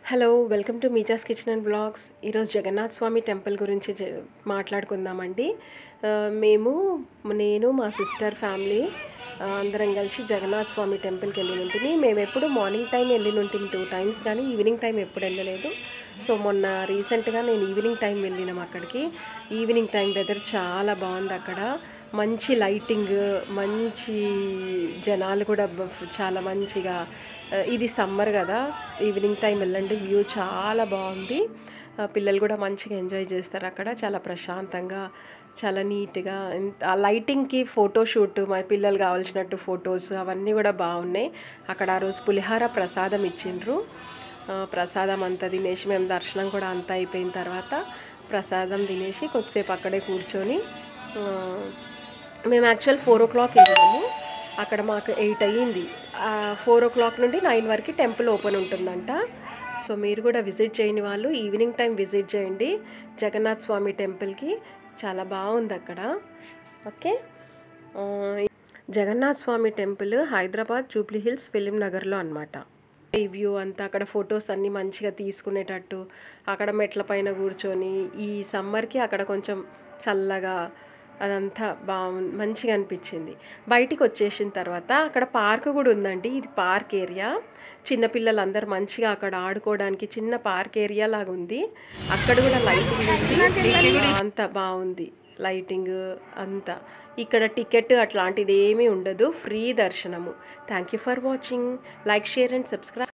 hello welcome to Meeja's kitchen and blogs ఈరోజు Jagannath Swami temple గురించి జ- మాట్లాడుకుందామండి ఆ, మేము నేను మా సిస్టర్ ఫ్యామిలీ ఆ, అందరం కలిసి జగన్నాథ్ స్వామి టెంపుల్కి వెళ్ళి ఉంటుంది మేము ఎప్పుడు మార్నింగ్ టైం వెళ్ళి ఉంటుంది టూ టైమ్స్ కానీ ఈవినింగ్ టైం ఎప్పుడు వెళ్ళలేదు సో మొన్న రీసెంట్గా నేను ఈవినింగ్ టైం వెళ్ళినాం అక్కడికి ఈవినింగ్ టైం వెదర్ చాలా బాగుంది అక్కడ మంచి లైటింగ్ మంచి జనాలు కూడా బ- చాలా మంచిగా ఆ, ఇది సమ్మర్ కదా ఈవినింగ్ టైం వెళ్ళండి వ్యూ చాలా బాగుంది ఆ, పిల్లలు కూడా మంచిగా ఎంజాయ్ చేస్తారు అక్కడ చాలా ప్రశాంతంగా చాలా నీట్గా ఎంత- ఆ లైటింగ్కి ఫోటో షూట్ మా పిల్లలు కావాల్సినట్టు ఫొటోస్ అవన్నీ కూడా బాగున్నాయి అక్కడ ఆ రోజు పులిహార ప్రసాదం ఇచ్చిండ్రు ఆ, ప్రసాదం అంతా తినేసి మేము దర్శనం కూడా అంతా అయిపోయిన తర్వాత ప్రసాదం తినేసి కొద్దిసేపు అక్కడే కూర్చొని ఆ, మేము యాక్చువల్ ఫోర్ ఓ క్లాక్ వెళ్ళాము అక్కడ మాకు ఎయిట్ అయ్యింది ఫోర్ ఓ క్లాక్ నుండి నైన్ వరకు టెంపుల్ ఓపెన్ ఉంటుందంట సో మీరు కూడా విజిట్ చేయని వాళ్ళు ఈవినింగ్ టైం విజిట్ చేయండి జగన్నాథ్ స్వామి టెంపుల్కి చాలా బాగుంది అక్కడ ఓకే ఆ, Jagannath Swami temple Hyderabad Jubilee Hills film నగర్లో అనమాట ఈ వ్యూ అంతా అక్కడ ఫొటోస్ అన్నీ మంచిగా తీసుకునేటట్టు అక్కడ మెట్ల పైన కూర్చొని ఈ సమ్మర్కి అక్కడ కొంచెం చల్లగా అదంతా బాగు మంచిగా అనిపించింది బయటికి వచ్చేసిన తర్వాత అక్కడ పార్క్ కూడా ఉందండి ఇది పార్క్ ఏరియా చిన్నపిల్లలు అందరు మంచిగా అక్కడ ఆడుకోవడానికి చిన్న పార్క్ ఏరియా లాగా ఉంది అక్కడ కూడా లైటింగ్ ఉంది అంతా బాగుంది లైటింగ్ అంతా ఇక్కడ టికెట్ అట్లాంటిది ఏమీ ఉండదు ఫ్రీ దర్శనము thank you for watching like share and subscribe